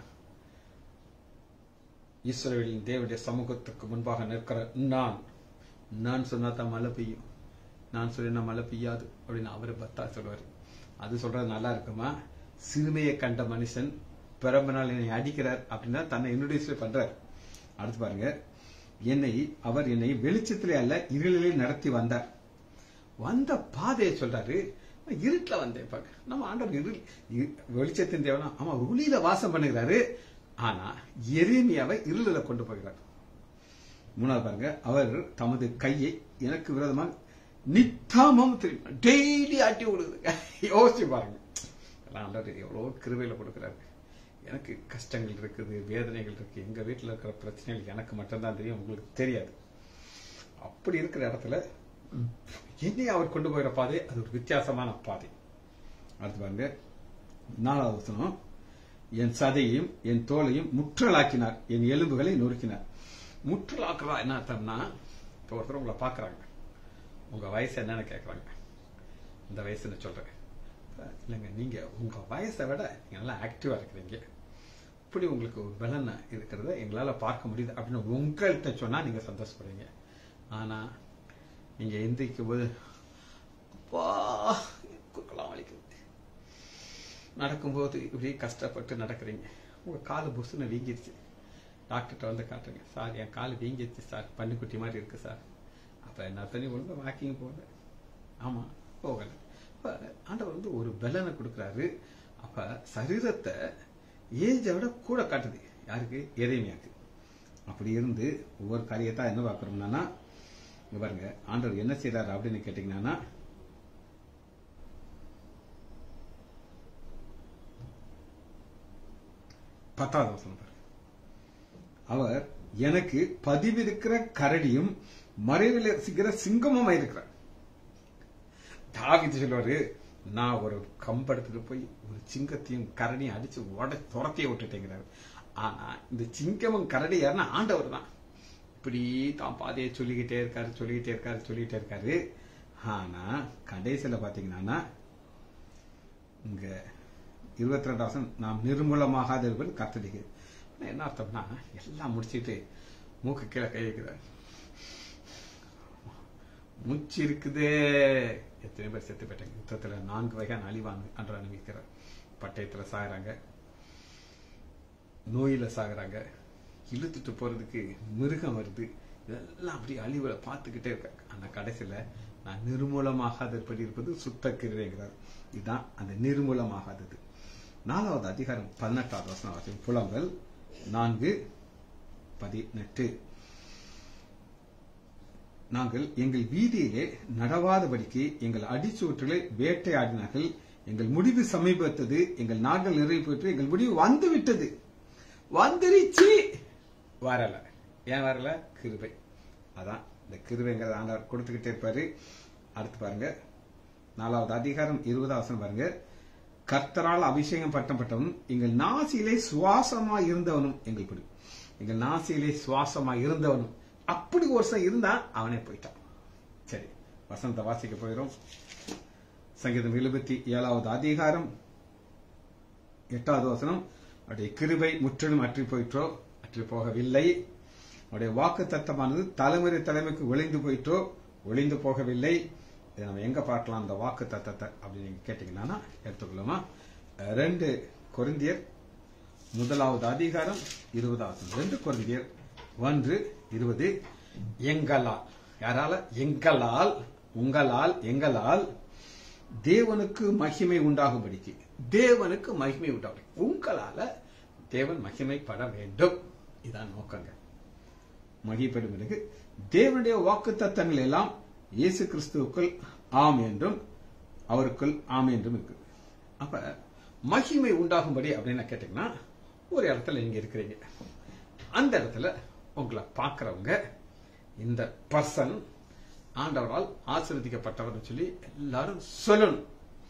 இஸ்ரவேலின் தேவனுடைய சமூகத்துக்கு முன்பாக நிற்கிற நான் நான் சொன்னா தான் மழை பெய்யும் நான் சொல்லினா மழை பெய்யாது அப்படின்னு அவரு பத்தா சொல்லுவார் அது சொல்றது நல்லா இருக்குமா சிறுமையை கண்ட மனுஷன் பிறம்பினால் என்னை அடிக்கிறார் அப்படின்னா தன்னை இன்ட்ரோடியூஸ் பண்றார் அடுத்து பாருங்க என்னை அவர் என்னை வெளிச்சத்திலே அல்ல இருளிலே நடத்தி வந்தார் வந்த பாதையை சொல்றாரு இருட்டுல வந்தேன் பாக்க நம்ம ஆண்டவர் இருள் இ- வெளிச்சத்தின் தேவனா ஆமா ஒளியில வாசம் பண்ணுகிறாரு ஆனா எரேமியாவை இருளில கொண்டு போகிறார் மூணாவது பாருங்க அவர் தமது கையை எனக்கு விரோதமாக நித்தாமம் தெரியும் டெய்லி ஆட்டி விடுது யோசிச்சு பாருங்க எல்லாம் ஆண்டவர் எவ்வளவு கிருபையில கொடுக்கிறாரு எனக்கு கஷ்டங்கள் இருக்குது வேதனைகள் இருக்கு எங்க வீட்டுல இருக்கிற பிரச்சனைகள் எனக்கு மட்டும்தான் தெரியும் உங்களுக்கு தெரியாது அப்படி இருக்கிற இடத்துல என்னை அவர் கொண்டு போகிற பாதை அது ஒரு வித்தியாசமான பாதை அடுத்து பாருங்க நாலாவது வசனம் என் சதையும் என் தோலையும் முற்றலாக்கினார் என் எலும்புகளை நொறுக்கினார் முற்றலாக்குறா என்ன அர்த்தம்னா இப்போ ஒருத்தர் உங்களை பார்க்கறாங்க உங்க வயசு என்னன்னு கேட்கறாங்க இந்த வயசுன்னு சொல்றேன் இல்லைங்க நீங்க உங்க வயசை விட நீங்க நல்லா ஆக்டிவா இருக்கிறீங்க இப்படி உங்களுக்கு ஒரு பலன் இருக்கிறத எங்களால பார்க்க முடியுது அப்படின்னு உங்கள்கிட்ட சொன்னா நீங்க சந்தோஷப்படுறீங்க ஆனா நீங்க எந்திரிக்கும் போது அப்பா குறுக்கலாம் வலிக்குது நடக்கும்போது இப்படி கஷ்டப்பட்டு நடக்கிறீங்க உங்க கால் புசுன்னு வீங்கிருச்சு டாக்டர்கிட்ட வந்து காட்டுங்க சார் என் கால் வீங்கிருச்சு சார் பன்னிக்குட்டி மாதிரி இருக்கு சார் அப்ப என்ன தண்ணி ஒழுங்கா வாக்கிங் போகல ஆமா போகல அப்ப ஆண்டவர் வந்து ஒரு பலனை கொடுக்குறாரு அப்ப சரீரத்தை ஏஜை விட கூட காட்டுது யாருக்கு எதையுமையாக்கு அப்படி இருந்து ஒவ்வொரு காரியத்தா என்ன பார்க்கறோம்னா இங்க பாருங்க ஆண்டவர் என்ன செய்றாரு அப்படின்னு கேட்டீங்கன்னா பத்தாவது வசனம் பாருங்க அவர் எனக்கு பதிவிருக்கிற கரடியும் மறைவில் இருக்கிற சிங்கமும் இருக்கிறார் தாவிது சொல்லுவாரு நான் ஒரு கம்பெடுத்துட்டு போய் ஒரு சிங்கத்தையும் கரடியும் அடிச்சு உட துரத்திய விட்டுட்டேங்கிறாரு ஆனா இந்த சிங்கமும் கரடி யாருன்னா ஆண்டவர் தான் இப்படி தான் பாதையை சொல்லிக்கிட்டே இருக்காரு சொல்லிக்கிட்டே இருக்காரு சொல்லிக்கிட்டே இருக்காரு ஆனா கடைசியில பாத்தீங்கன்னா இங்க இருபத்தி ரெண்டாவது நாம் நிர்மூலமாகாத இருப்பது கத்தடிக்கு என்ன அர்த்தம்னா எல்லாம் முடிச்சிட்டு மூக்கு கீழே கை வைக்கிறார் மூச்சு இருக்குதே எத்தனை பேர் செத்து போயிட்டாங்க யுத்தத்துல நான்கு வகையான அழிவாங்க அன்று அனுபவிக்கிறார் பட்டயத்துல சாகுறாங்க நோயில சாகுறாங்க இழுத்துட்டு போறதுக்கு மிருகம் வருது இதெல்லாம் அப்படி அழிவுல பார்த்துக்கிட்டே இருக்காங்க அந்த கடைசியில நான் நிர்மூலமாகாதபடி இருப்பது சுத்த கிருவைங்கிறார் இதுதான் அந்த நிர்மூலமாகாதது நாலாவது அதிகாரம் பதினெட்டாவது வசனம் வாசிக்கும் புலம்பல் நான்கு பதினெட்டு நாங்கள் எங்கள் வீதியிலே நடவாதபடிக்கு எங்கள் அடிச்சுவற்றுகளை வேட்டையாடினார்கள் எங்கள் முடிவு சமீபத்தது எங்கள் நாட்கள் நிறைவு பெற்று எங்கள் முடிவு வந்து விட்டது வந்துருச்சு வரல ஏன் வரல கிருபை அதான் இந்த கிருபைங்கிறத ஆண்டவர் கொடுத்துக்கிட்டே இருப்பாரு அடுத்து பாருங்க நாலாவது அதிகாரம் இருபதாவது வசனம் பாருங்க கர்த்தரால் அபிஷேகம் பட்டப்பட்டவனும் எங்கள் நாசியிலே சுவாசமா இருந்தவனும் எங்கள் பிடி எங்கள் நாசியிலே சுவாசமா இருந்தவனும் அப்படி ஒரு வருஷம் இருந்தா அவனே போயிட்டான் சரி வசந்த வாசிக்க போயிடும் சங்கீதம் எழுபத்தி ஏழாவது அதிகாரம் எட்டாவது வசனம் அவருடைய கிருபை முற்றிலும் அற்றி போயிற்றோ அற்றி போகவில்லை அவருடைய வாக்கு தத்தமானது தலைமுறை தலைமைக்கு ஒளிந்து போயிற்றோ ஒளிந்து போகவில்லை இதை நம்ம எங்க பார்க்கலாம் அந்த வாக்கு தத்தத்தை அப்படின்னு நீங்க கேட்டீங்கன்னா எடுத்துக்கலாமா ரெண்டு கொரிந்தியர் முதலாவது அதிகாரம் இருபதாவது ரெண்டு கொரிந்தியர் ஒன்று இருபது எங்களால் யாரால எங்களால் உங்களால் எங்களால் தேவனுக்கு மகிமை உண்டாகும்படிக்கு தேவனுக்கு மகிமை உண்டாகும் உங்களால தேவன் மகிமைப்பட வேண்டும் இதான் நோக்கங்க மகிழ்ப்படும் பிறகு தேவனுடைய வாக்கு தத்தங்கள் எல்லாம் இயேசு கிறிஸ்துவுக்குள் ஆம் என்றும் அவருக்குள் ஆம் என்றும் இருக்கு அப்ப மகிமை உண்டாகும்படி அப்படின்னு கேட்டீங்கன்னா ஒரு இடத்துல நீங்க இருக்கிறீங்க அந்த இடத்துல உங்களை பார்க்கறவங்க இந்த பர்சன் ஆண்டவரால் ஆசீர்வதிக்கப்பட்டவர்னு சொல்லி எல்லாரும் சொல்லணும்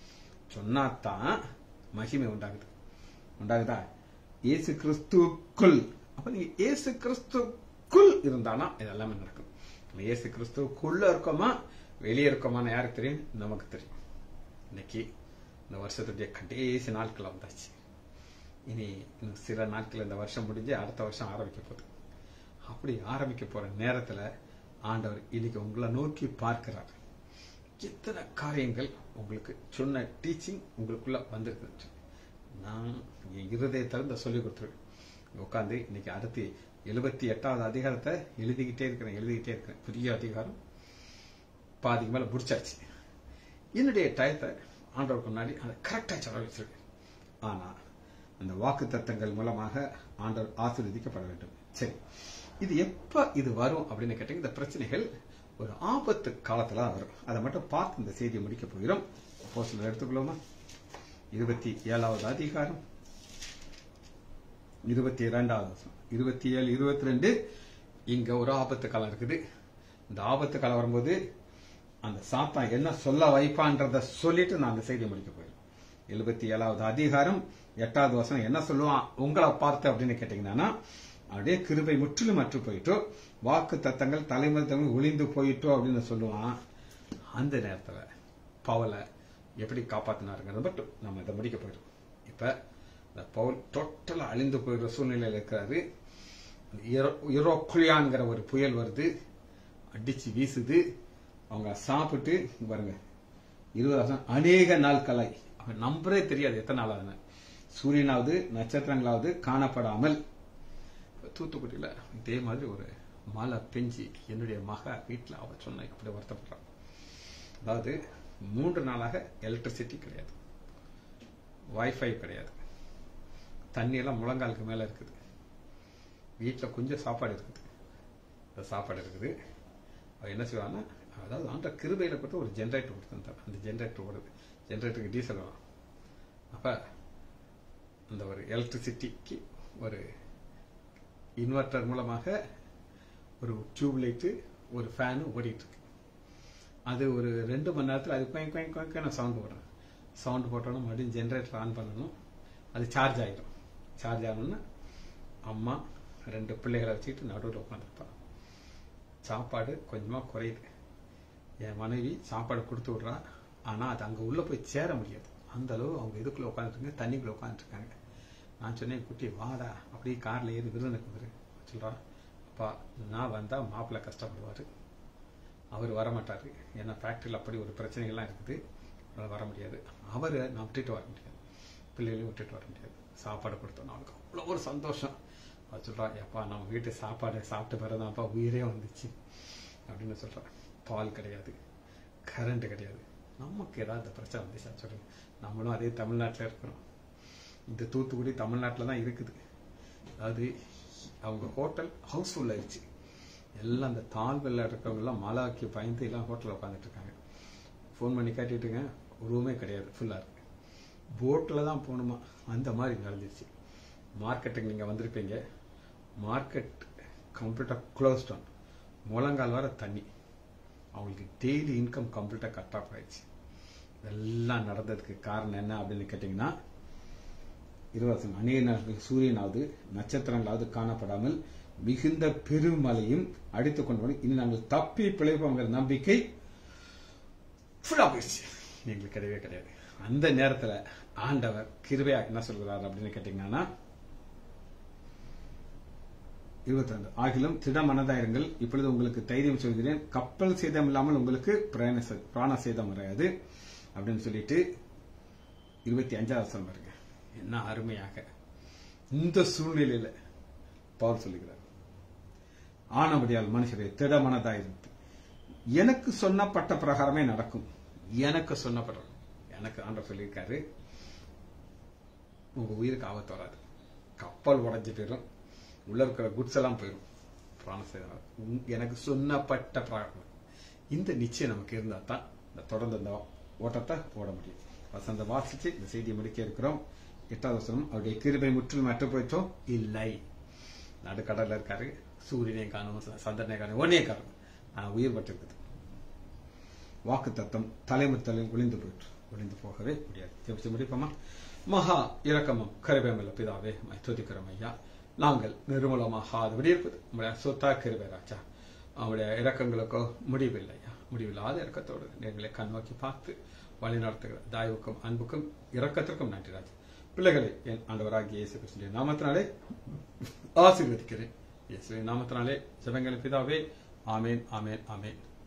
சொன்னாதான் மகிமை உண்டாகுது உண்டாகுதா இயேசு கிறிஸ்துக்குள் அப்ப நீங்க இயேசு கிறிஸ்துக்குள் இருந்தானா இதெல்லாமே நடக்கும் நம்ம இயேசு கிறிஸ்துக்குள்ள இருக்கோமா வெளியே இருக்கோமான்னு யாருக்கு தெரியும் நமக்கு தெரியும் இன்னைக்கு இந்த வருஷத்துடைய கடைசி நாட்கள் வந்தாச்சு இனி இன்னும் சில நாட்கள் இந்த வருஷம் முடிஞ்சு அடுத்த வருஷம் ஆரம்பிக்க போகுது அப்படி ஆரம்பிக்க போற நேரத்துல ஆண்டவர் இன்னைக்கு உங்களை நோக்கி பார்க்கிறார் எத்தனை காரியங்கள் உங்களுக்கு சொன்ன டீச்சிங் உங்களுக்குள்ள வந்திருக்கு நான் என் இருதயத்திலிருந்து சொல்லி கொடுத்துருவேன் உட்காந்து இன்னைக்கு அடுத்து எழுபத்தி எட்டாவது அதிகாரத்தை எழுதிக்கிட்டே இருக்கிறேன் எழுதிக்கிட்டே இருக்கிறேன் புதிய அதிகாரம் பாதிக்கு மேல முடிச்சாச்சு என்னுடைய டயத்தை ஆண்டவருக்கு முன்னாடி அதை கரெக்டா சொல்ல வச்சிருக்கேன் ஆனா அந்த வாக்கு தத்தங்கள் மூலமாக ஆண்டவர் ஆசீர்வதிக்கப்பட வேண்டும் சரி இது எப்ப இது வரும் அப்படின்னு கேட்டீங்க இந்த பிரச்சனைகள் ஒரு ஆபத்து காலத்துல தான் வரும் அதை மட்டும் பார்த்து இந்த செய்தியை முடிக்க போகிறோம் அப்போ சில எடுத்துக்கொள்ளுமா இருபத்தி ஏழாவது அதிகாரம் இருபத்தி இரண்டாவது வசனம். இருபத்தி ஏழு இருபத்தி ரெண்டு இங்க ஒரு ஆபத்து காலம் இருக்குது இந்த ஆபத்து காலம் வரும்போது அந்த சாத்தான் என்ன சொல்ல வைப்பான்றத சொல்லிட்டு நான் அந்த செய்தியை முடிக்க போயிடும் எழுபத்தி ஏழாவது அதிகாரம் எட்டாவது வசனம் என்ன சொல்லுவான் உங்களை பார்த்து அப்படின்னு கேட்டீங்கன்னா அப்படியே கிருபை முற்றிலும் அற்று போயிட்டோ வாக்கு தத்தங்கள் தலைமுறை தலைமுறை ஒளிந்து போயிட்டோ அப்படின்னு சொல்லுவான் அந்த நேரத்துல பவுலை எப்படி காப்பாத்தினாருங்கிறத மட்டும் நம்ம இதை முடிக்க போயிடும் இப்ப இந்த பவுல் டோட்டலா அழிந்து போயிடுற சூழ்நிலையில இருக்கிறாரு யுரோக்குலியான்ங்கிற ஒரு புயல் வருது அடிச்சு வீசுது அவங்க சாப்பிட்டு இங்க பாருங்க இருபது வருஷம் அநேக நாள் கலை அவன் நம்பரே தெரியாது எத்தனை நாள் ஆகுதுன்னு சூரியனாவது நட்சத்திரங்களாவது காணப்படாமல் தூத்துக்குடியில இதே மாதிரி ஒரு மழை பெஞ்சு என்னுடைய மக வீட்டில் அவ சொன்ன இப்படி வருத்தப்படுறான் அதாவது மூன்று நாளாக எலக்ட்ரிசிட்டி கிடையாது வைஃபை கிடையாது தண்ணி எல்லாம் முழங்காலுக்கு மேல இருக்குது வீட்டில் கொஞ்சம் சாப்பாடு இருக்குது இந்த சாப்பாடு இருக்குது அவ என்ன செய்வாங்கன்னா அதாவது ஆண்ட கிருபையில கொடுத்து ஒரு ஜென்ரேட்டர் கொடுத்துருந்தார் அந்த ஜென்ரேட்டர் ஓடுது ஜென்ரேட்டருக்கு டீசல் வரும் அப்ப அந்த ஒரு எலக்ட்ரிசிட்டிக்கு ஒரு இன்வெர்டர் மூலமாக ஒரு டியூப் லைட்டு ஒரு ஃபேனு ஓடிட்டு இருக்கு அது ஒரு ரெண்டு மணி நேரத்தில் அது கொய் கொய் கொய்க்கான சவுண்டு போடுறேன் சவுண்டு போட்டோன்னா மறுபடியும் ஜென்ரேட்டர் ஆன் பண்ணணும் அது சார்ஜ் ஆகிடும் சார்ஜ் ஆகணும்னா அம்மா ரெண்டு பிள்ளைகளை வச்சுக்கிட்டு நடுவில் உட்காந்துருப்பான் சாப்பாடு கொஞ்சமாக குறையுது என் மனைவி சாப்பாடு கொடுத்து விட்றா ஆனால் அது அங்கே உள்ளே போய் சேர முடியாது அந்த அளவு அவங்க இதுக்குள்ளே உட்காந்துருக்காங்க தண்ணிக்குள்ளே உட்காந்துருக்காங்க நான் சொன்னேன் குட்டி வாடா அப்படியே காரில் ஏறி விருந்துக்கு வந்துரு சொல்கிறான் அப்பா நான் வந்தால் மாப்பிள்ளை கஷ்டப்படுவார் அவர் வரமாட்டார் ஏன்னா ஃபேக்ட்ரியில் அப்படி ஒரு பிரச்சனைகள்லாம் இருக்குது அதனால் வர முடியாது அவரை நான் விட்டுட்டு வர முடியாது பிள்ளைகளையும் விட்டுட்டு வர முடியாது சாப்பாடு கொடுத்தோம் அவனுக்கு அவ்வளோ ஒரு சந்தோஷம் அவர் சொல்கிறான் எப்பா நம்ம வீட்டு சாப்பாடு சாப்பிட்டு பிறந்தாப்பா உயிரே வந்துச்சு அப்படின்னு சொல்கிறான் பால் கிடையாது கரண்ட் கிடையாது நமக்கு ஏதாவது பிரச்சனை வந்துச்சா சொல்லுங்க நம்மளும் அதே தமிழ்நாட்டில் இருக்கிறோம் இந்த தூத்துக்குடி தமிழ்நாட்டில் தான் இருக்குது அதாவது அவங்க ஹோட்டல் ஹவுஸ்ஃபுல் ஆயிடுச்சு எல்லாம் அந்த தாழ்வில் இருக்கிறவங்க எல்லாம் மலாக்கி பயந்து எல்லாம் ஹோட்டலில் உட்காந்துட்டு இருக்காங்க ஃபோன் பண்ணி காட்டிட்டுங்க ரூமே கிடையாது ஃபுல்லாக இருக்கு போட்டில் தான் போகணுமா அந்த மாதிரி நடந்துச்சு மார்க்கெட்டுக்கு நீங்கள் வந்திருப்பீங்க மார்க்கெட் கம்ப்ளீட்டாக க்ளோஸ் டவுன் முழங்கால் வர தண்ணி அவங்களுக்கு டெய்லி இன்கம் கம்ப்ளீட்டாக கட் ஆஃப் ஆயிடுச்சு இதெல்லாம் நடந்ததுக்கு காரணம் என்ன அப்படின்னு கேட்டிங்கன்னா இருபது அநேக நாட்கள் சூரியனாவது நட்சத்திரங்களாவது காணப்படாமல் மிகுந்த பெருமழையும் அடித்துக் கொண்டு வந்து இனி நாங்கள் தப்பி பிழைப்போங்கிற நம்பிக்கை ஃபுல்லா போயிடுச்சு எங்களுக்கு கிடையவே கிடையாது அந்த நேரத்துல ஆண்டவர் கிருபையா என்ன சொல்கிறார் அப்படின்னு கேட்டீங்கன்னா இருபத்தி ரெண்டு ஆகிலும் திடமனதாயிருங்கள் இப்பொழுது உங்களுக்கு தைரியம் சொல்கிறேன் கப்பல் சேதம் இல்லாமல் உங்களுக்கு பிராண சே- பிராண சேதம் வராது அப்படின்னு சொல்லிட்டு இருபத்தி அஞ்சாவது வசனம் பாருங்க என்ன அருமையாக இந்த சூழ்நிலையில பவுல் சொல்லுகிறார் ஆனபடியால் மனுஷரை திடமனதாயிருந்து எனக்கு சொன்னப்பட்ட பிரகாரமே நடக்கும் எனக்கு சொன்னப்பட்ட எனக்கு ஆண்டவர் சொல்லியிருக்காரு உங்க உயிருக்கு ஆபத்து வராது கப்பல் உடைஞ்சு போயிடும் உள்ள இருக்கிற குட்ஸ் எல்லாம் போயிடும் பிராண சேதம் வராது. உம், எனக்கு சொன்னப்பட்ட பிரகாரம் இந்த நிச்சயம் நமக்கு இருந்தா தான் இந்த தொடர்ந்து இந்த ஓட்டத்தை ஓட முடியும் வசந்த வாசிச்சு இந்த செய்தியை முடிக்க இருக்கிறோம் எட்டாவது வசனம் அவருடைய கிருபை முற்றிலும் அற்று போயிட்டோ இல்லை நடுக்கடல்ல இருக்காரு சூரியனை காணும் சந்திரனை காணும் ஒன்னே காணும் நான் உயிர் பட்டிருக்குது வாக்கு தத்தம் தலைமுறை தலை ஒளிந்து போயிட்டு ஒளிந்து போகவே முடியாது ஜெபிச்சு முடிப்போமா மகா இரக்கமும் கருவேமல்ல பிதாவே உம்மை துதிக்கிறோம் ஐயா நாங்கள் நிர்மூலமாகாதபடி இருப்பது உங்களுடைய சொத்தா கிருபை ராஜா அவருடைய இரக்கங்களுக்கோ முடிவில்லை ஐயா முடிவில்லாத இரக்கத்தோடு எங்களை கண் நோக்கி பார்த்து வழி நடத்துகிற தாய்வுக்கும் அன்புக்கும் இரக்கத்திற்கும் நன்றி ராஜா பிள்ளைகளை என் ஆண்டவராகிய இயேசு கிறிஸ்துவின் நாமத்தினாலே ஆசீர்வதிக்கிறேன் இயேசுவின் நாமத்தினாலே ஜெபங்களின் பிதாவே ஆமேன் ஆமேன் ஆமேன்